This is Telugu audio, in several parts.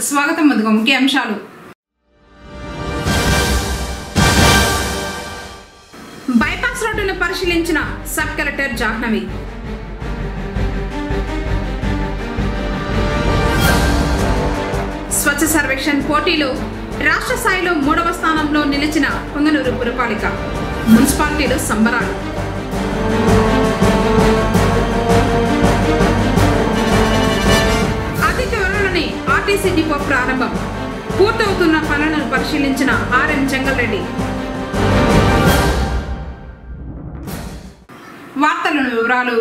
వార్తలకు స్వాగతం ముందుగా ముఖ్య అంశాలు బైపాస్ రోడ్డును పరిశీలించిన సబ్ కలెక్టర్ జాహ్నవి స్వచ్ఛ సర్వేక్షణ్ పోటీలో రాష్ట్ర స్థాయిలో మూడవ స్థానంలో నిలిచిన పొంగనూరు పురపాలిక మున్సిపాలిటీలో సంబరాలు అతి త్వరలోనే ఆర్టీసీ డిపో ప్రారంభం పూర్తవుతున్న పనులను పరిశీలించిన ఆర్ఎం చెంగల్రెడ్డి వార్తలను వివరాలు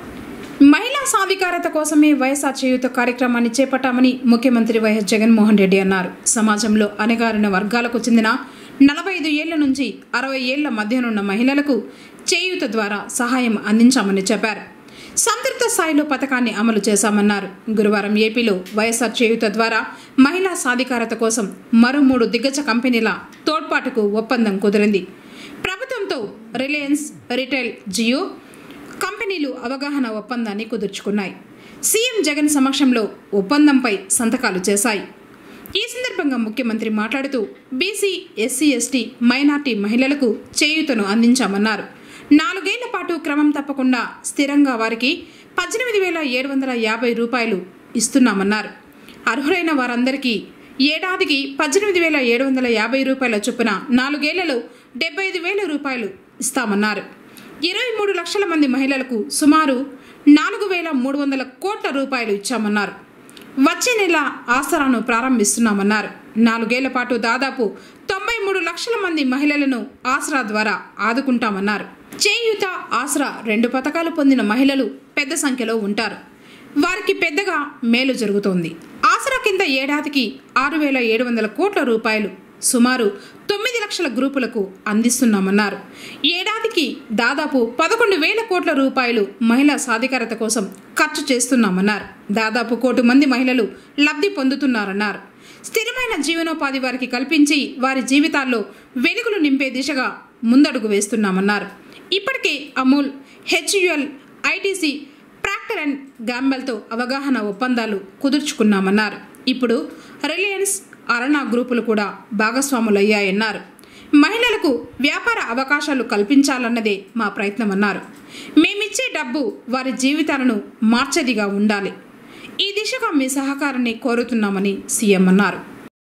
మహిళా సాధికారత కోసమే వైఎస్ఆర్ చేయూత కార్యక్రమాన్ని చేపట్టామని ముఖ్యమంత్రి వైఎస్ జగన్మోహన్ రెడ్డి అన్నారు సమాజంలో అణగారిన వర్గాలకు చెందిన నలభై ఐదు ఏళ్ల నుంచి అరవై ఏళ్ల మధ్యనున్న మహిళలకు చేయూత ద్వారా సహాయం అందించామని చెప్పారు సంతృప్త స్థాయిలో పథకాన్ని అమలు చేశామన్నారు గురువారం ఏపీలో వైఎస్ఆర్ చేయూత ద్వారా మహిళా సాధికారత కోసం మరో మూడు దిగ్గజ కంపెనీల తోడ్పాటుకు ఒప్పందం కుదిరింది ప్రభుత్వంతో రిలయన్స్ రిటైల్ జియో కంపెనీలు అవగాహన ఒప్పందాన్ని కుదుర్చుకున్నాయి సీఎం జగన్ సమక్షంలో ఒప్పందంపై సంతకాలు చేశాయి ఈ సందర్భంగా ముఖ్యమంత్రి మాట్లాడుతూ బీసీ ఎస్సీ ఎస్టీ మైనార్టీ మహిళలకు చేయూతను అందించామన్నారు నాలుగేళ్ల పాటు క్రమం తప్పకుండా స్థిరంగా వారికి పద్దెనిమిది వేల ఏడు వందల యాభై రూపాయలు ఇస్తున్నామన్నారు అర్హులైన వారందరికీ ఏడాదికి పద్దెనిమిది వేల ఏడు వందల యాభై రూపాయల చొప్పున నాలుగేళ్లలో డెబ్బై ఐదు వేల రూపాయలు ఇస్తామన్నారు ఇరవై మూడు లక్షల మంది మహిళలకు సుమారు నాలుగు వేల మూడు వందల కోట్ల రూపాయలు ఇచ్చామన్నారు వచ్చే నెల ఆసరాను ప్రారంభిస్తున్నామన్నారు నాలుగేళ్ల పాటు దాదాపు తొంభై మూడు లక్షల మంది మహిళలను ఆసరా ద్వారా ఆదుకుంటామన్నారు చేయూత ఆసరా రెండు పథకాలు పొందిన మహిళలు పెద్ద సంఖ్యలో ఉంటారు వారికి పెద్దగా మేలు జరుగుతోంది ఆసరా కింద ఏడాదికి ఆరు వేల ఏడు వందల కోట్ల రూపాయలు సుమారు తొమ్మిది లక్షల గ్రూపులకు అందిస్తున్నామన్నారు ఏడాదికి దాదాపు పదకొండు వేల కోట్ల రూపాయలు మహిళా సాధికారత కోసం ఖర్చు చేస్తున్నామన్నారు దాదాపు కోటి మంది మహిళలు లబ్ధి పొందుతున్నారన్నారు స్థిరమైన జీవనోపాధి వారికి కల్పించి వారి జీవితాల్లో వెలుగులు నింపే దిశగా ముందడుగు వేస్తున్నామన్నారు ఇప్పటికే Amul HUL ITC Procter and గాంబెల్తో అవగాహన ఒప్పందాలు కుదుర్చుకున్నామన్నారు ఇప్పుడు రిలయన్స్ అరణా గ్రూపులు కూడా భాగస్వాములయ్యాయన్నారు మహిళలకు వ్యాపార అవకాశాలు కల్పించాలన్నదే మా ప్రయత్నమన్నారు మేమిచ్చే డబ్బు వారి జీవితాలను మార్చేదిగా ఉండాలి ఈ దిశగా మీ సహకారాన్ని కోరుతున్నామని సీఎం అన్నారు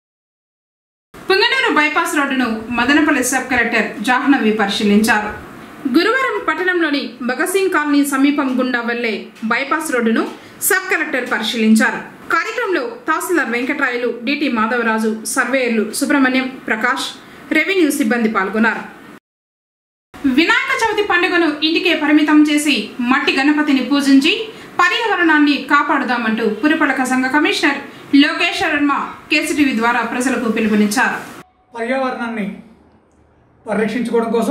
పుంగనూరు బైపాస్ రోడ్డును మదనపల్లి సబ్ కలెక్టర్ జాహ్నవి పరిశీలించారు గురువారం పట్టణంలోని భగత్ సింగ్ కాలనీ సమీపం గుండా వెళ్లే బైపాస్ రోడ్డును సబ్ కలెక్టర్ పరిశీలించారు కార్యక్రమంలో తహసీల్దార్ వెంకటరాయలు డిటి మాధవరాజు సర్వేయర్లు సుబ్రహ్మణ్యం ప్రకాష్ రెవెన్యూ సిబ్బంది పాల్గొన్నారు వినాయక చవితి పండుగను ఇంటికే పరిమితం చేసి మట్టి గణపతిని పూజించి పర్యావరణాన్ని కాపాడుదామంటూ పురపాలక సంఘ కమిషనర్ లోకేష్ శర్మ కేసీటీవీ ద్వారా ప్రజలకు పిలుపునిచ్చారు పర్యావరణాన్ని పరిరక్షించుకోవడం కోసం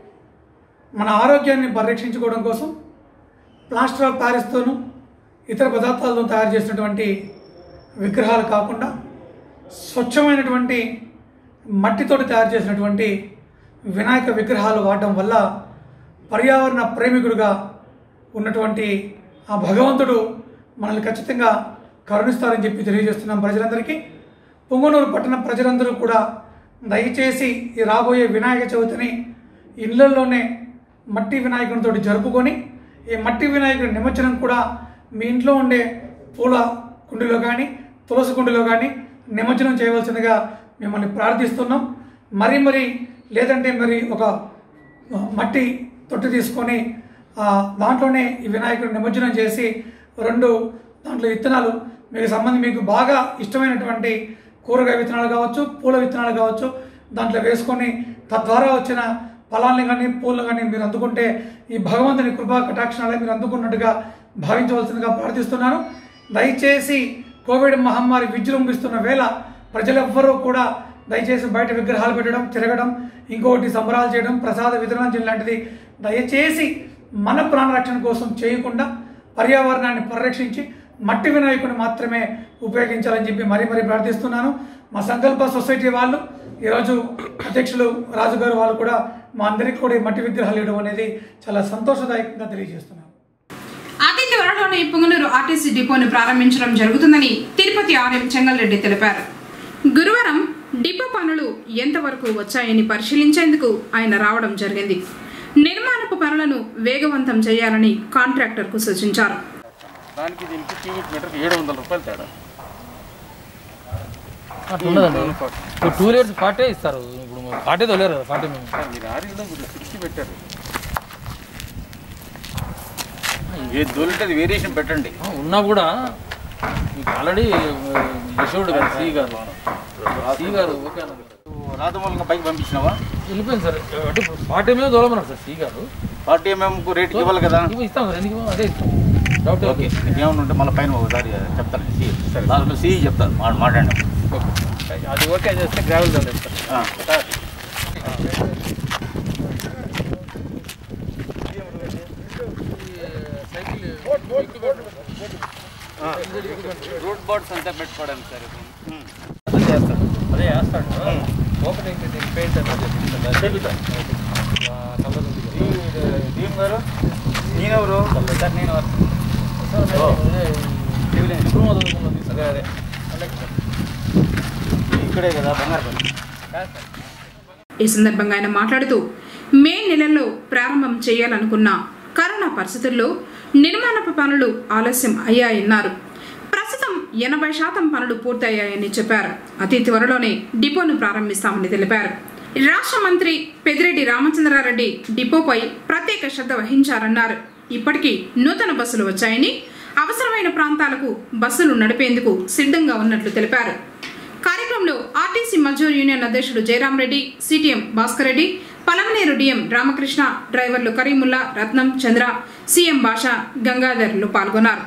మన ఆరోగ్యాన్ని పరిరక్షించుకోవడం కోసం ప్లాస్టర్ ఆఫ్ ప్యారిస్తోనూ ఇతర పదార్థాలతో తయారు చేసినటువంటి విగ్రహాలు కాకుండా స్వచ్ఛమైనటువంటి మట్టితోటి తయారు చేసినటువంటి వినాయక విగ్రహాలు వాడడం వల్ల పర్యావరణ ప్రేమికుడుగా ఉన్నటువంటి ఆ భగవంతుడు మనల్ని ఖచ్చితంగా కరుణిస్తారని చెప్పి తెలియజేస్తున్నాం ప్రజలందరికీ పొంగనూరు పట్టణ ప్రజలందరూ కూడా దయచేసి ఈ రాబోయే వినాయక చవితిని ఇళ్లలోనే మట్టి వినాయకునితో జరుపుకొని ఈ మట్టి వినాయకుడి నిమజ్జనం కూడా మీ ఇంట్లో ఉండే పూల కుండీలో కానీ తులసి కుండీలో కానీ నిమజ్జనం చేయవలసిందిగా మిమ్మల్ని ప్రార్థిస్తున్నాం మరి మరి లేదంటే మరి ఒక మట్టి తొట్టి తీసుకొని ఆ, దాంట్లోనే ఈ వినాయకుడు నిమజ్జనం చేసి రెండు దాంట్లో విత్తనాలు మీకు సంబంధం మీకు బాగా ఇష్టమైనటువంటి కూరగాయ విత్తనాలు కావచ్చు పూల విత్తనాలు కావచ్చు దాంట్లో వేసుకొని తద్వారా వచ్చిన ఫలాల్ని కానీ పూలను కానీ మీరు అందుకుంటే ఈ భగవంతుని కృపా కటాక్షణాలే మీరు అందుకున్నట్టుగా భావించవలసిందిగా ప్రార్థిస్తున్నాను దయచేసి కోవిడ్ మహమ్మారి విజృంభిస్తున్న వేళ ప్రజలెవ్వరూ కూడా దయచేసి బయట విగ్రహాలు పెట్టడం తిరగడం ఇంకొకటి సంబరాలు చేయడం ప్రసాద వితరణ చేయడం లాంటిది దయచేసి మన ప్రాణరక్షణ కోసం చేయకుండా పర్యావరణాన్ని పరిరక్షించి మట్టి వినాయకుని మాత్రమే ఉపయోగించాలని చెప్పి మరీ మరీ ప్రార్థిస్తున్నాను మా సంకల్ప సొసైటీ వాళ్ళు ఈరోజు అధ్యక్షులు రాజు గారు వాళ్ళు కూడా మా అందరికీ కూడా ఈ మట్టి విగ్రహాలు ఇవ్వడం అనేది చాలా సంతోషదాయకంగా తెలియజేస్తున్నాను అతి త్వరలోనే పుంగనూరు ఆర్టీసీ డిపోను ప్రారంభించడం జరుగుతుందని తిరుపతి ఆర్ఎం చెంగల్రెడ్డి తెలిపారు గురువారం డిపో పనులు ఎంతవరకు వచ్చాయని పరిశీలించేందుకు ఆయన రావడం జరిగింది నిర్మాణపు పనులను వేగవంతం చేయాలని కాంట్రాక్టర్కు సూచించారు దానికి దీనికి క్యూబిక్ మీటర్కి ఏడు వందల రూపాయలు తేడా అట్లా ఉండదండి ఇప్పుడు టూ ఇయర్స్ ఫార్టీ ఇస్తారు ఇప్పుడు ఫార్టీ తోలేరు కదా ఫార్టీ మేము సార్, మీరు ఆరిలో కొద్దిగా సిక్స్టీ పెట్టారు ఏది దొరికితే అది వేరియేషన్ పెట్టండి ఆ, ఉన్నా కూడా మీకు ఆల్రెడీ యశోడు గారు సి గారు సి గారు ఓకే అన్నారు రాధమూలంగా పైకి పంపించినావా వెళ్ళిపోయింది సార్ అంటే ఇప్పుడు ఫార్టీ మీద తోలమన్నారు సార్ సి గారు ఫార్టీ ఎంఎంకు రేట్కి ఇవ్వాలి కదా ఇవ్వ ఇస్తాం సార్ ఎందుకు ఇవ్వం? అదే ఇస్తాం డౌట్ లేదు. ఓకే ఏమైనా ఉంటే మళ్ళీ పైన ఒకసారి చెప్తాను సి సరే దాంట్లో సి చెప్తాను మాట మాట్లాడండి అది ఓకే చేస్తే గ్రావెల్ తోలేస్తారు ఆ, సార్ రూట్ బోర్డ్స్ అంతా పెట్టుకోవడానికి సార్ ఇది. అదే చేస్తాడు అదే చేస్తాడు ఓపెనింగ్ దీనికి పెయింట్ అనేది చెప్తాను ఆ, కలర్ ఉంది కదా. దీ- దీం గారు నేనెవరు సార్ నేను ఎవరు? సార్ ఓ. అదే సివిల్ ఇంజనీర్ డిప్లొమా చదువుకున్నది అదే అదే ఇక్కడే కదా బంగారు ఈ సందర్భంగా ఆయన మాట్లాడుతూ మే నెలలో ప్రారంభం చేయాలనుకున్న కరోనా పరిస్థితుల్లో నిర్మాణపు పనులు ఆలస్యం అయ్యాయన్నారు ప్రస్తుతం ఎనభై శాతం పనులు పూర్తయ్యాయని చెప్పారు అతి త్వరలోనే డిపోను ప్రారంభిస్తామని తెలిపారు రాష్ట్ర మంత్రి పెదిరెడ్డి రామచంద్రారెడ్డి డిపోపై ప్రత్యేక శ్రద్ధ వహించారన్నారు ఇప్పటికీ నూతన బస్సులు వచ్చాయని అవసరమైన ప్రాంతాలకు బస్సులు నడిపేందుకు సిద్ధంగా ఉన్నట్లు తెలిపారు కార్యక్రమంలో ఆర్టీసీ మజూర్ యూనియన్ అధ్యక్షుడు జయరాం రెడ్డి సిటిఎం భాస్కర్ రెడ్డి పలమనేరు డిఎం రామకృష్ణ డ్రైవర్లు కరీముల్లా రత్నం చంద్ర సీఎం భాష గంగాధర్లు పాల్గొన్నారు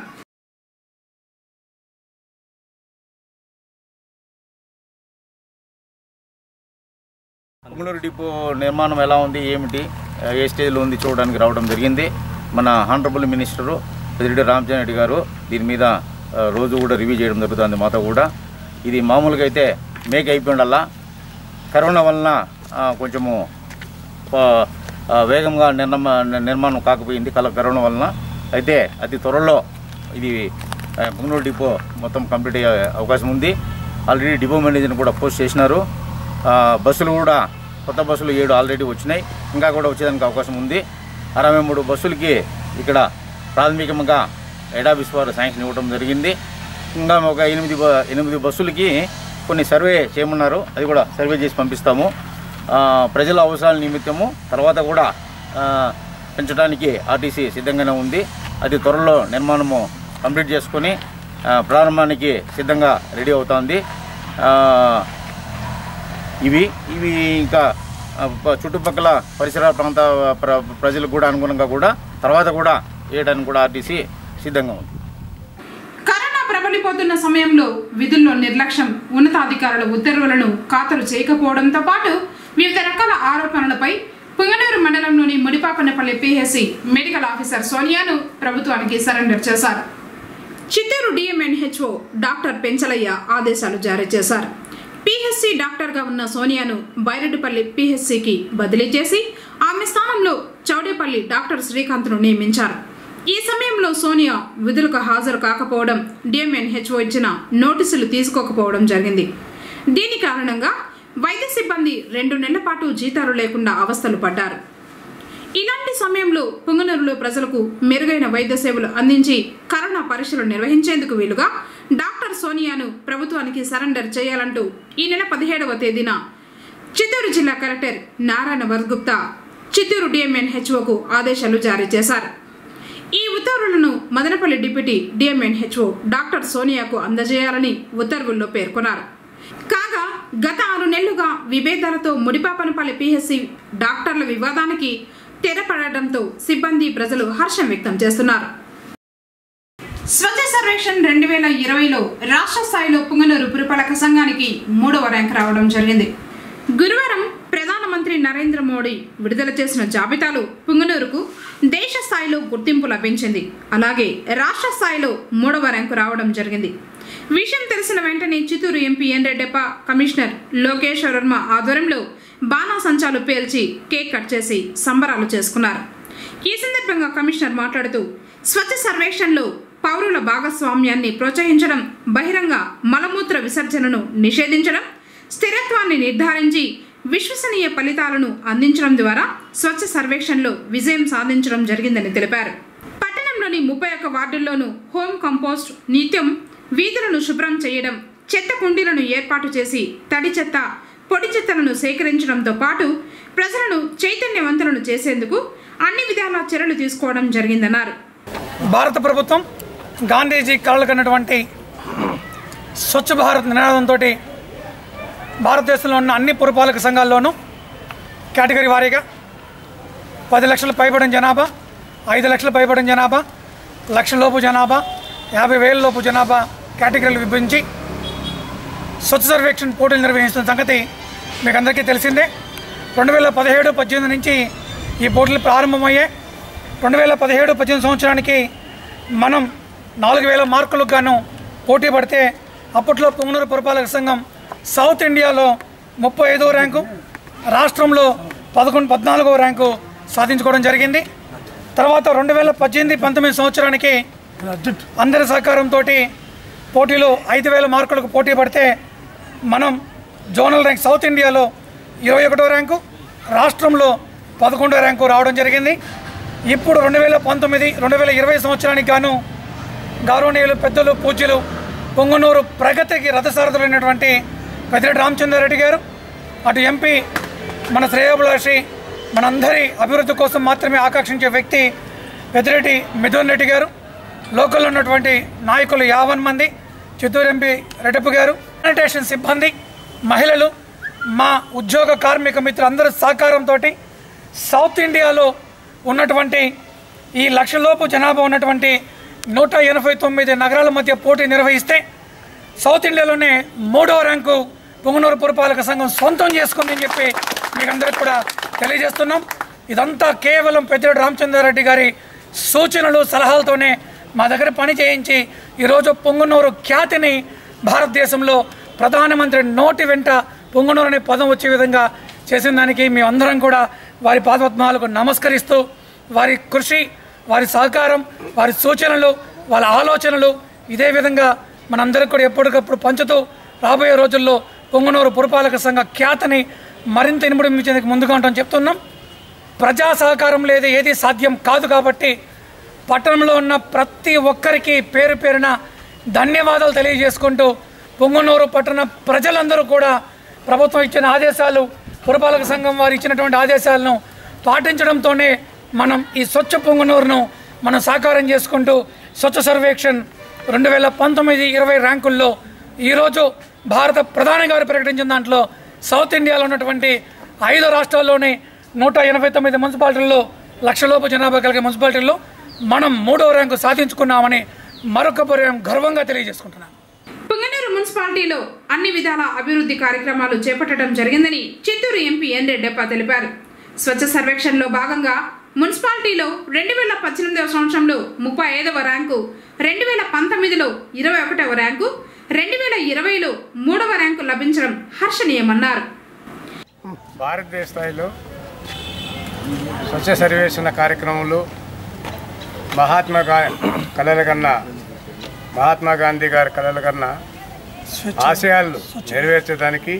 మంగళూరు డిపో నిర్మాణం ఎలా ఉంది ఏమిటి ఏ స్టేజ్లో ఉంది చూడడానికి రావడం జరిగింది మన హానరబుల్ మినిస్టరు పెద్దిరెడ్డి రామచంద్ర రెడ్డి గారు దీని మీద ఆ, రోజు కూడా రివ్యూ చేయడం జరుగుతుంది మాతో కూడా ఇది మామూలుగా అయితే మేక్ అయిపోయిండల్లా కరోనా వలన ఆ, కొంచెము ఆ, ఆ, వేగంగా నిర్మ నిర్మాణం కాకపోయింది కల కరోనా వలన అయితే అతి త్వరలో ఇది ఆ, మంగళూరు డిపో మొత్తం కంప్లీట్ అయ్యే అవకాశం ఉంది ఆల్రెడీ డిపో మేనేజర్ని కూడా పోస్ట్ చేసినారు ఆ, బస్సులు కూడా కొత్త బస్సులు ఏడు ఆల్రెడీ వచ్చినాయి ఇంకా కూడా వచ్చేదానికి అవకాశం ఉంది అరవై మూడు బస్సులకి ఇక్కడ ప్రాథమికంగా హెడ్ ఆఫీస్ వారు శాంక్షన్ ఇవ్వడం జరిగింది ఇంకా ఒక ఎనిమిది బ- ఎనిమిది బస్సులకి కొన్ని సర్వే చేయమన్నారు అది కూడా సర్వే చేసి పంపిస్తాము ఆ, ప్రజల అవసరాల నిమిత్తము తర్వాత కూడా ఆ, పెంచడానికి ఆర్టీసీ సిద్ధంగానే ఉంది అది త్వరలో నిర్మాణము కంప్లీట్ చేసుకొని ఆ, ప్రారంభానికి సిద్ధంగా రెడీ అవుతోంది ఆ, ఇవి ఇవి ఇంకా ఆ, ప- చుట్టుపక్కల పరిసర ప్రాంత ప్ర ప్రజలకు కూడా అనుగుణంగా కూడా తర్వాత కూడా వేయడానికి కూడా ఆర్టీసీ సిద్ధంగా ఉంది కరోనా ప్రబలిపోతున్న సమయంలో విధుల్లో నిర్లక్ష్యం ఉన్నతాధికారుల ఉత్తర్వులను ఖాతరు చేయకపోవడంతో పాటు వివిధ రకాల ఆరోపణలపై పుంగనూరు మండలంలోని ముడిపాపన్నపల్లి పిహెసి మెడికల్ ఆఫీసర్ సోనియాను ప్రభుత్వానికి సరెండర్ చేశారు చిత్తూరు డిఎంఎన్హెచ్ఓ డాక్టర్ పెంచలయ్య ఆదేశాలు జారీ చేశారు పిహెచ్సి డాక్టర్గా ఉన్న సోనియాను బైరెడ్డిపల్లి పిహెచ్సికి బదిలీ చేసి ఆమె స్థానంలో చౌడేపల్లి డాక్టర్ శ్రీకాంత్ను నియమించారు ఈ సమయంలో సోనియా విధులకు హాజరు కాకపోవడం డిఎంఎన్హెచ్ఓ ఇచ్చిన నోటీసులు తీసుకోకపోవడం జరిగింది దీని కారణంగా వైద్య సిబ్బంది రెండు నెలల పాటు జీతాలు లేకుండా అవస్థలు పడ్డారు ఇలాంటి సమయంలో పుంగనూరులో ప్రజలకు మెరుగైన వైద్య సేవలు అందించి కరోనా పరీక్షలు నిర్వహించేందుకు వీలుగా డాక్టర్ సోనియాను ప్రభుత్వానికి సరెండర్ చేయాలంటూ ఈ నెల పదిహేడవ తేదీన చిత్తూరు జిల్లా కలెక్టర్ నారాయణ వర్గుప్తా చిత్తూరు డిఎంఎన్హెచ్ఓకు ఆదేశాలు జారీ చేశారు ఈ ఉత్తర్వులను మదనపల్లి డిప్యూటీ డిఎంఎన్హెచ్ఓ డాక్టర్ సోనియాకు అందజేయాలని ఉత్తర్వుల్లో పేర్కొన్నారు కాగా గత ఆరు నెలలుగా విభేదాలతో ముడిపాపనపల్లి పిహెచ్సి డాక్టర్ల వివాదానికి తెరపడడంతో సిబ్బంది ప్రజలు హర్షం వ్యక్తం చేస్తున్నారు స్వచ్ఛ సర్వేక్షణ్ రెండు వేల ఇరవైలో రాష్ట్ర స్థాయిలో పుంగనూరు పురపాలక సంఘానికి మూడవ ర్యాంక్ రావడం జరిగింది గురువారం ప్రధానమంత్రి నరేంద్ర మోడీ విడుదల చేసిన జాబితాలో పుంగనూరుకు దేశ స్థాయిలో గుర్తింపు లభించింది అలాగే రాష్ట్ర స్థాయిలో మూడవ ర్యాంకు రావడం జరిగింది విషయం తెలిసిన వెంటనే Chittoor MP N Reddeppa commissioner Lokesh Varma ఆధ్వర్యంలో బాణాసంచాలు పేల్చి కేక్ కట్ చేసి సంబరాలు చేసుకున్నారు ఈ సందర్భంగా కమిషనర్ మాట్లాడుతూ స్వచ్ఛ సర్వేక్షణలో పౌరుల భాగస్వామ్యాన్ని ప్రోత్సహించడం బహిరంగ మలమూత్ర విసర్జనను నిషేధించడం స్థిరత్వాన్ని నిర్ధారించి విశ్వసనీయ ఫలితాలను అందించడం ద్వారా స్వచ్ఛ సర్వేక్షణలో విజయం సాధించడం జరిగిందని తెలిపారు పట్టణంలోని ముప్పై ఒక్క వార్డుల్లోనూ హోమ్ కంపోస్ట్ నిత్యం వీధులను శుభ్రం చేయడం చెత్త కుండీలను ఏర్పాటు చేసి తడి చెత్త పొడి చెత్తలను సేకరించడంతో పాటు ప్రజలను చైతన్యవంతులను చేసేందుకు అన్ని విధాల చర్యలు తీసుకోవడం జరిగిందన్నారు భారత ప్రభుత్వం గాంధీజీ కలలు కన్నటువంటి స్వచ్ఛ భారత్ నినాదంతో భారతదేశంలో ఉన్న అన్ని పురపాలక సంఘాల్లోనూ కేటగిరీ వారీగా పది లక్షల పైబడిన జనాభా ఐదు లక్షల పైబడిన జనాభా లక్ష లోపు జనాభా యాభై వేల లోపు జనాభా కేటగిరీలు విభజించి స్వచ్ఛ సర్వేక్షణ పోటీలు నిర్వహిస్తున్న సంగతి మీకు అందరికీ తెలిసిందే రెండు వేల పదిహేడు పద్దెనిమిది నుంచి ఈ పోటీలు ప్రారంభమయ్యాయి రెండు వేల పదిహేడు పద్దెనిమిది సంవత్సరానికి మనం నాలుగు వేల మార్కులకు గాను పోటీ పడితే అప్పట్లో పొంగనూరు పురపాలక సంఘం సౌత్ ఇండియాలో ముప్పై ఐదో ర్యాంకు రాష్ట్రంలో పదకొండు పద్నాలుగో ర్యాంకు సాధించుకోవడం జరిగింది తర్వాత రెండు వేల పద్దెనిమిది పంతొమ్మిది సంవత్సరానికి అందరి సహకారంతో పోటీలో ఐదు వేల మార్కులకు పోటీ పడితే మనం జోనల్ ర్యాంక్ సౌత్ ఇండియాలో ఇరవై ఒకటో ర్యాంకు రాష్ట్రంలో పదకొండో ర్యాంకు రావడం జరిగింది ఇప్పుడు రెండు వేల పంతొమ్మిది రెండు వేల ఇరవై సంవత్సరానికి గాను గౌరవనీయులు పెద్దలు పూజ్యులు పొంగనూరు ప్రగతికి రథసారథులైనటువంటి పెద్దిరెడ్డి రామచంద్రారెడ్డి గారు అటు ఎంపీ మన శ్రేయోభిలాషి మనందరి అభివృద్ధి కోసం మాత్రమే ఆకాంక్షించే వ్యక్తి పెద్దిరెడ్డి మిథున్ రెడ్డి గారు లోకల్లో ఉన్నటువంటి నాయకులు యావన్ మంది చిత్తూరు ఎంపీ రెడ్డప్ప గారు శానిటేషన్ సిబ్బంది మహిళలు మా ఉద్యోగ కార్మిక మిత్రులందరి సహకారంతో సౌత్ ఇండియాలో ఉన్నటువంటి ఈ లక్షలోపు జనాభా ఉన్నటువంటి నూట ఎనభై తొమ్మిది నగరాల మధ్య పోటీ నిర్వహిస్తే సౌత్ ఇండియాలోనే మూడో ర్యాంకు పొంగనూరు పురపాలక సంఘం సొంతం చేసుకుందని చెప్పి మీకు అందరికి కూడా తెలియజేస్తున్నాం ఇదంతా కేవలం పెద్దిరెడ్డి రామచంద్రారెడ్డి గారి సూచనలు సలహాలతోనే మా దగ్గర పని చేయించి ఈరోజు పొంగనూరు ఖ్యాతిని భారతదేశంలో ప్రధానమంత్రి నోటి వెంట పొంగనూరు అనే పదం వచ్చే విధంగా చేసిన దానికి మేమందరం కూడా వారి పాదపద్మాలకు నమస్కరిస్తూ వారి కృషి వారి సహకారం వారి సూచనలు వాళ్ళ ఆలోచనలు ఇదే విధంగా మనందరికి కూడా ఎప్పటికప్పుడు పంచుతూ రాబోయే రోజుల్లో పొంగనూరు పురపాలక సంఘ ఖ్యాతిని మరింత ఇనుమడించేందుకు ముందుగా ఉంటామని చెప్తున్నాం ప్రజా సహకారం లేదు ఏది సాధ్యం కాదు కాబట్టి పట్టణంలో ఉన్న ప్రతి ఒక్కరికి పేరు పేరున ధన్యవాదాలు తెలియజేసుకుంటూ పొంగనూరు పట్టణ ప్రజలందరూ కూడా ప్రభుత్వం ఇచ్చిన ఆదేశాలు పురపాలక సంఘం వారు ఇచ్చినటువంటి ఆదేశాలను పాటించడంతోనే మనం ఈ స్వచ్ఛ పొంగనూరును మనం సాకారం చేసుకుంటూ స్వచ్ఛ సర్వేక్షణ్ రెండు వేల పంతొమ్మిది ఇరవై ర్యాంకుల్లో ఈరోజు భారత ప్రధాని గారు ప్రకటించిన దాంట్లో సౌత్ ఇండియాలో ఉన్నటువంటి ఐదు రాష్ట్రాల్లోని నూట ఎనభై తొమ్మిది మున్సిపాలిటీల్లో లక్షలోపు జనాభా కలిగే మున్సిపాలిటీల్లో మనం మూడో ర్యాంకు సాధించుకున్నామని మరొక పర్యాయం గర్వంగా తెలియజేసుకుంటున్నాను పుంగనూరు మున్సిపాలిటీలో అన్ని విధాల అభివృద్ధి కార్యక్రమాలు చేపట్టడం జరిగిందని చిత్తూరు ఎంపీ ఎన్ రెడ్డప్ప తెలిపారు స్వచ్ఛ సర్వేక్షణలో భాగంగా మున్సిపాలిటీలో రెండు వేల పద్దెనిమిదవ సంవత్సరంలో ముప్పై ఐదవ ర్యాంకు రెండు వేల పంతొమ్మిదిలో ఇరవై ఒకటవ ర్యాంకు రెండు వేల ఇరవైలో మూడవ ర్యాంకు లభించడం హర్షణీయమన్నారు భారతదేశ స్థాయిలో స్వచ్ఛ సర్వేక్షణ కార్యక్రమంలో మహాత్మా గా కళల కన్నా మహాత్మా గాంధీ గారి కళల కన్నా ఆశయాలను నెరవేర్చడానికి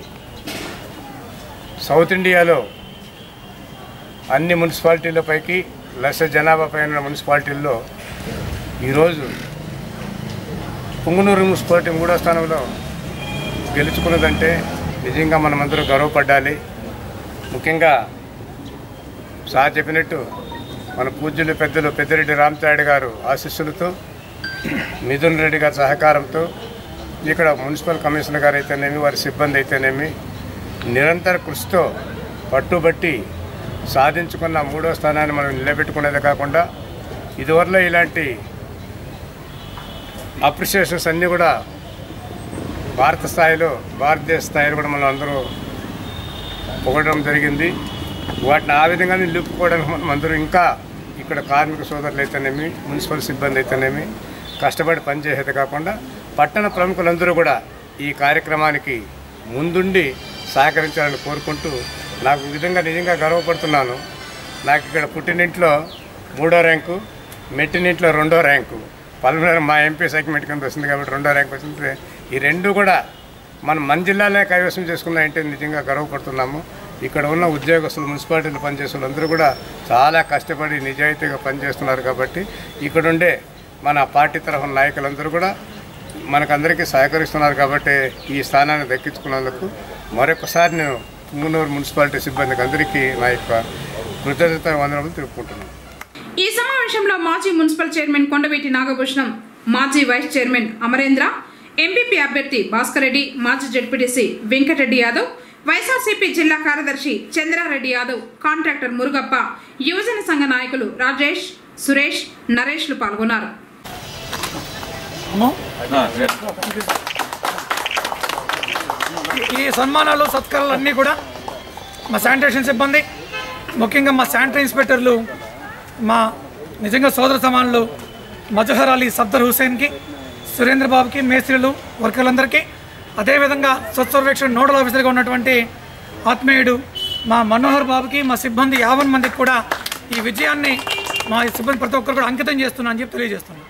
సౌత్ ఇండియాలో అన్ని మున్సిపాలిటీల పైకి లక్ష జనాభా పైన మున్సిపాలిటీల్లో ఈరోజు పుంగనూరు మున్సిపాలిటీ మూడో స్థానంలో గెలుచుకున్నదంటే నిజంగా మనమందరం గర్వపడాలి ముఖ్యంగా సార్ చెప్పినట్టు మన పూజ్యులు పెద్దలు పెద్దిరెడ్డి రామచారెడ్డి గారు ఆశీస్సులతో మిథున్ రెడ్డి గారి సహకారంతో ఇక్కడ మున్సిపల్ కమిషనర్ గారు అయితేనేమి వారి సిబ్బంది అయితేనేమి నిరంతర కృషితో పట్టుబట్టి సాధించుకున్న మూడో స్థానాన్ని మనం నిలబెట్టుకునేదే కాకుండా ఇదివరలో ఇలాంటి అప్రిషియేషన్స్ అన్నీ కూడా భారత స్థాయిలో భారతదేశ స్థాయిలో కూడా మనం అందరూ పొగడడం జరిగింది వాటిని ఆ విధంగానే నిలుపుకోవడానికి మనం అందరూ ఇంకా ఇక్కడ కార్మిక సోదరులు అయితేనేమి మున్సిపల్ సిబ్బంది అయితేనేమి కష్టపడి పనిచేసేది కాకుండా పట్టణ ప్రముఖులందరూ కూడా ఈ కార్యక్రమానికి ముందుండి సహకరించాలని కోరుకుంటూ నాకు ఈ విధంగా నిజంగా గర్వపడుతున్నాను నాకు ఇక్కడ పుట్టినింట్లో మూడో ర్యాంకు మెట్టినింట్లో రెండో ర్యాంకు పల్మనర్ మా ఎంపీ సెగ్మెంట్ కింద వస్తుంది కాబట్టి రెండో ర్యాంక్ వచ్చింది ఈ రెండు కూడా మనం మన జిల్లాలే కైవసం చేసుకున్నాయంటే నిజంగా గర్వపడుతున్నాము ఇక్కడ ఉన్న ఉద్యోగస్తులు మున్సిపాలిటీలో పనిచేసే వాళ్ళందరూ కూడా చాలా కష్టపడి నిజాయితీగా పనిచేస్తున్నారు కాబట్టి ఇక్కడ ఉండే మన పార్టీ తరఫున నాయకులందరూ కూడా మనకందరికీ సహకరిస్తున్నారు కాబట్టి ఈ స్థానాన్ని దక్కించుకున్నందుకు మరొకసారి నేను పుంగనూరు మున్సిపాలిటీ సిబ్బందికి అందరికీ నా యొక్క కృతజ్ఞత వందనములు తెలుపుకుంటున్నాను ఈ సమావేశంలో మాజీ మున్సిపల్ చైర్మన్ కొండవీటి నాగభూషణం మాజీ వైస్ చైర్మన్ అమరేంద్ర ఎంపీపీ అభ్యర్థి భాస్కర్ రెడ్డి మాజీ జడ్పీటీసీ వెంకటరెడ్డి యాదవ్ వైఎస్ఆర్సీపీ జిల్లా కార్యదర్శి చంద్రారెడ్డి యాదవ్ కాంట్రాక్టర్ మురుగప్ప యువజన సంఘ నాయకులు రాజేష్ సురేష్ నరేష్లు పాల్గొన్నారు ఈ సన్మానాలు సత్కారాలు అన్నీ కూడా మా శానిటేషన్ సిబ్బంది ముఖ్యంగా మా శానిటరీ ఇన్స్పెక్టర్లు మా నిజంగా సోదర సమానులు మజహర్ అలీ సఫ్దర్ హుసేన్కి సురేంద్ర బాబుకి మేస్త్రీలు వర్కర్లందరికీ అదేవిధంగా స్వచ్ఛ సర్వేక్షణ నోడల్ ఆఫీసర్గా ఉన్నటువంటి ఆత్మీయుడు మా మనోహర్ బాబుకి మా సిబ్బంది యావన్ మందికి కూడా ఈ విజయాన్ని మా సిబ్బంది ప్రతి ఒక్కరు కూడా అంకితం చేస్తున్నా అని చెప్పి తెలియజేస్తున్నాను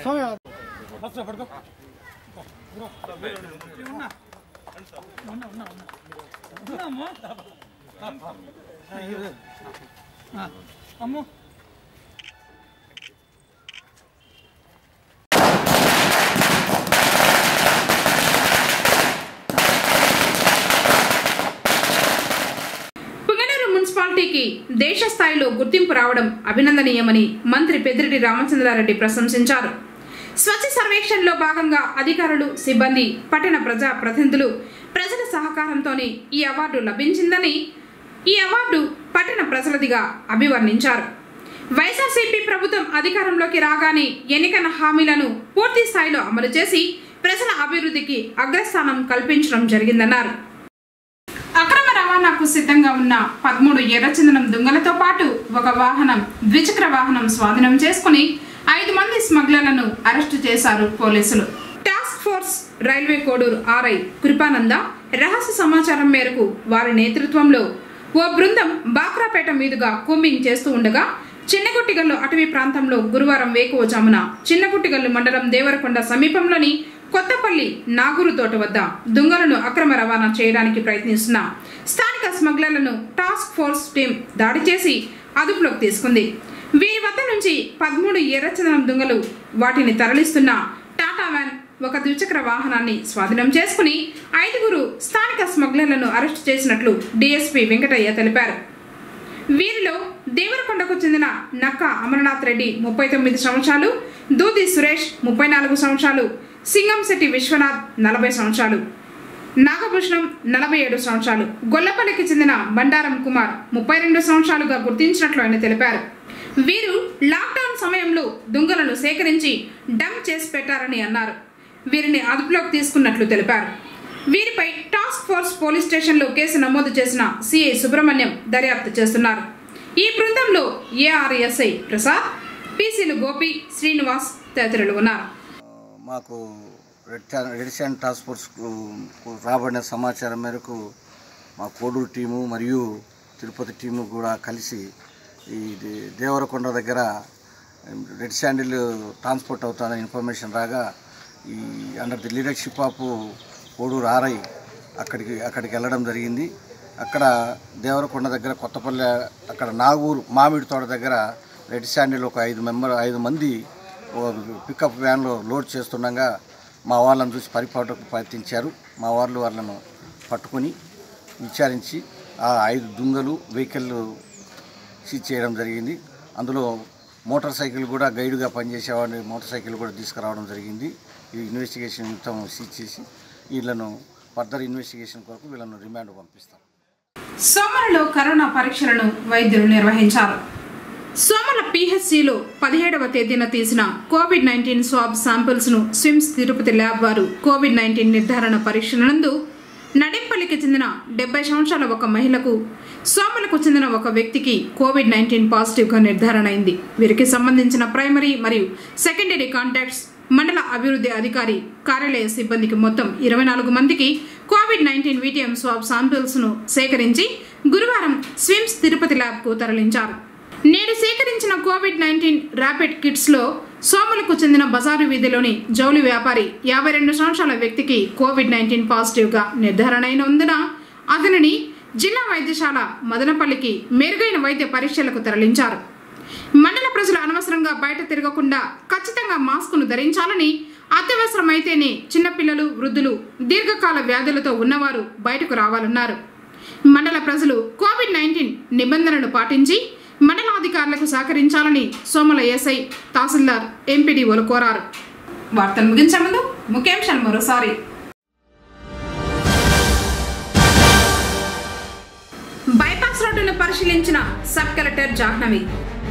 అమ్ము పుంగనూరు మున్సిపాలిటీకి దేశ స్థాయిలో గుర్తింపు రావడం అభినందనీయమని మంత్రి పెద్దిరెడ్డి రామచంద్రారెడ్డి ప్రశంసించారు స్వచ్ఛ సర్వేక్షణలో భాగంగా అధికారులు సిబ్బంది పట్టణ ప్రజా ప్రతినిధులు ప్రజల సహకారంతోనే ఈ అవార్డు లభించిందని ఈ అవార్డు పట్టణ ప్రజలదిగా అభివర్ణించారు వైఎస్ఆర్సీపీ ప్రభుత్వం అధికారంలోకి రాగానే ఎన్నికల హామీలను పూర్తి స్థాయిలో అమలు చేసి ప్రజల అభివృద్ధికి అగ్రస్థానం కల్పించడం జరిగిందన్నారు అక్రమ రవాణాకు సిద్ధంగా ఉన్న పదమూడు ఎర్రచందనం దొంగలతో పాటు ఒక వాహనం ద్విచక్ర వాహనం స్వాధీనం చేసుకుని ఐదు మంది స్మగ్లర్లను అరెస్టు చేశారు పోలీసులు task force railway Koduru RI Kripananda రహస్య సమాచారం మేరకు వారి నేతృత్వంలో ఓ బృందం బాక్రాపేట మీదుగా కూంబింగ్ చేస్తూ ఉండగా చిన్నగుట్టిగల్లు అటవీ ప్రాంతంలో గురువారం వేకువజామున చిన్నగుట్టిగల్లు మండలం దేవరకొండ సమీపంలోని కొత్తపల్లి నాగూరు తోట వద్ద దుంగలను అక్రమ రవాణా చేయడానికి ప్రయత్నిస్తున్న స్థానిక స్మగ్లర్లను టాస్క్ ఫోర్స్ టీం దాడి చేసి అదుపులోకి తీసుకుంది వీరి వద్ద నుంచి పదమూడు ఎర్రచందనం దుంగలు వాటిని తరలిస్తున్న టాటా వ్యాన్ ఒక ద్విచక్ర వాహనాన్ని స్వాధీనం చేసుకుని ఐదుగురు స్థానిక స్మగ్లర్లను అరెస్టు చేసినట్లు డీఎస్పీ వెంకటయ్య తెలిపారు వీరిలో దేవరకొండకు చెందిన నక్క అమరనాథ్ రెడ్డి ముప్పై తొమ్మిది సంవత్సరాలు దూది సురేష్ ముప్పై నాలుగు సంవత్సరాలు సింగంశెట్టి విశ్వనాథ్ నలభై సంవత్సరాలు నాగభూషణం నలభై ఏడు సంవత్సరాలు గొల్లపల్లికి చెందిన బండారం కుమార్ ముప్పై రెండు సంవత్సరాలుగా గుర్తించినట్లు ఆయన తెలిపారు వీరు లాక్డౌన్ సమయంలో దుంగలను సేకరించి డంప్ చేసి పెట్టారని అన్నారు వీరిని అదుపులోకి తీసుకున్నట్లు తెలిపారు వీరిపై టాస్క్ ఫోర్స్ పోలీస్ స్టేషన్లో కేసు నమోదు చేసిన సిఐ సుబ్రహ్మణ్యం దర్యాప్తు చేస్తున్నారు ఈ బృందంలో ఏఆర్ఎస్ఐ ప్రసాద్ పీసీలు గోపి శ్రీనివాస్ తదితరులు ఉన్నారు మాకు రెడ్ చా- రెడ్ శాండ్ టాస్క్ ఫోర్స్ రాబడిన సమాచారం మేరకు మా కోడూరు టీము మరియు తిరుపతి టీము కూడా కలిసి ఈ దే- దేవరకొండ దగ్గర రెడ్ శాండిల్ ట్రాన్స్పోర్ట్ అవుతానని ఇన్ఫర్మేషన్ రాగా ఈ under the leadership of Koduru RI అక్కడికి అక్కడికి వెళ్ళడం జరిగింది అక్కడ దేవరకొండ దగ్గర కొత్తపల్లె అక్కడ నాగూరు మామిడి తోట దగ్గర రెడ్ శాండిల్ ఒక ఐదు మెంబర్ ఐదు మంది ఒక పికప్ వ్యాన్లో లోడ్ చేస్తుండగా మా వాళ్ళని చూసి పరిపాటుకు ప్రయత్నించారు మా వాళ్ళు వాళ్ళను పట్టుకొని విచారించి ఆ ఐదు దుంగలు వెహికల్ సీజ్ చేయడం జరిగింది అందులో మోటార్ సైకిల్ కూడా గైడ్గా పనిచేసేవాడిని మోటార్ సైకిల్ కూడా తీసుకురావడం జరిగింది ఈ ఇన్వెస్టిగేషన్ మొత్తం సీజ్ చేసి వీళ్ళను ఫర్దర్ ఇన్వెస్టిగేషన్ కొరకు వీళ్ళను రిమాండ్ పంపిస్తాం సోమరలో కరోనా పరీక్షలను వైద్యులు నిర్వహించారు సోమల పిహెచ్సిలో పదిహేడవ తేదీన తీసిన కోవిడ్ నైన్టీన్ స్వాబ్ శాంపిల్స్ ను స్విమ్స్ తిరుపతి ల్యాబ్ వారు కోవిడ్ నైన్టీన్ నిర్ధారణ పరీక్షల నందు నడింపల్లికి చెందిన డెబ్బై సంవత్సరాల ఒక మహిళకు సోమలకు చెందిన ఒక వ్యక్తికి కోవిడ్ నైన్టీన్ పాజిటివ్గా నిర్ధారణ అయింది వీరికి సంబంధించిన ప్రైమరీ మరియు సెకండరీ కాంటాక్ట్స్ మండల అభివృద్ధి అధికారి కార్యాలయ సిబ్బందికి మొత్తం ఇరవై నాలుగు మందికి Covid nineteen VTM swab samples ను సేకరించి గురువారం స్విమ్స్ తిరుపతి ల్యాబ్కు తరలించారు నేడు సేకరించిన కోవిడ్ నైన్టీన్ ర్యాపిడ్ కిట్స్లో సోములకు చెందిన బజారు వీధిలోని జౌలి వ్యాపారి యాభై రెండు సంవత్సరాల వ్యక్తికి కోవిడ్ నైన్టీన్ పాజిటివ్గా నిర్ధారణ అయినందున అతనిని జిల్లా వైద్యశాల మదనపల్లికి మెరుగైన వైద్య పరీక్షలకు తరలించారు మండల ప్రజలు అనవసరంగా బయట తిరగకుండా ఖచ్చితంగా మాస్కును ధరించాలని అత్యవసరమైతేనే చిన్నపిల్లలు వృద్ధులు దీర్ఘకాల వ్యాధులతో ఉన్నవారు బయటకు రావాలన్నారు మండల ప్రజలు కోవిడ్ నైన్టీన్ నిబంధనలు పాటించి మండలాధికారులకు సహకరించాలని సోమల ఎస్ఐ తహసీల్దార్ ఎంపీడీఓలు కోరారు వార్తలు ముగించే ముందు ముఖ్యాంశాలు మరోసారి బైపాస్ రోడ్డును పరిశీలించిన సబ్ కలెక్టర్ జాహ్నవి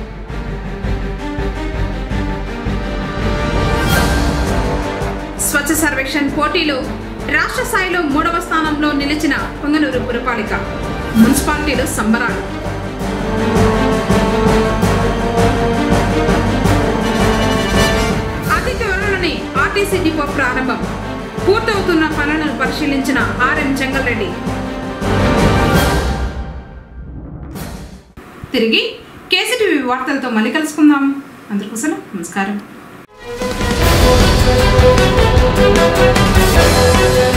స్వచ్ఛ సర్వేక్షణ్ పోటీలో రాష్ట్ర స్థాయిలో మూడవ స్థానంలో నిలిచిన పొంగనూరు పురపాలిక మున్సిపాలిటీలో సంబరాలు అతి త్వరలోనే ఆర్టీసీ డిపో ప్రారంభం పూర్తవుతున్న పనులను పరిశీలించిన ఆర్ఎం జంగల్ రెడ్డి తిరిగి కేసీటీవీ వార్తలతో మళ్ళీ కలుసుకుందాం అందరికీ సెలవు. నమస్కారం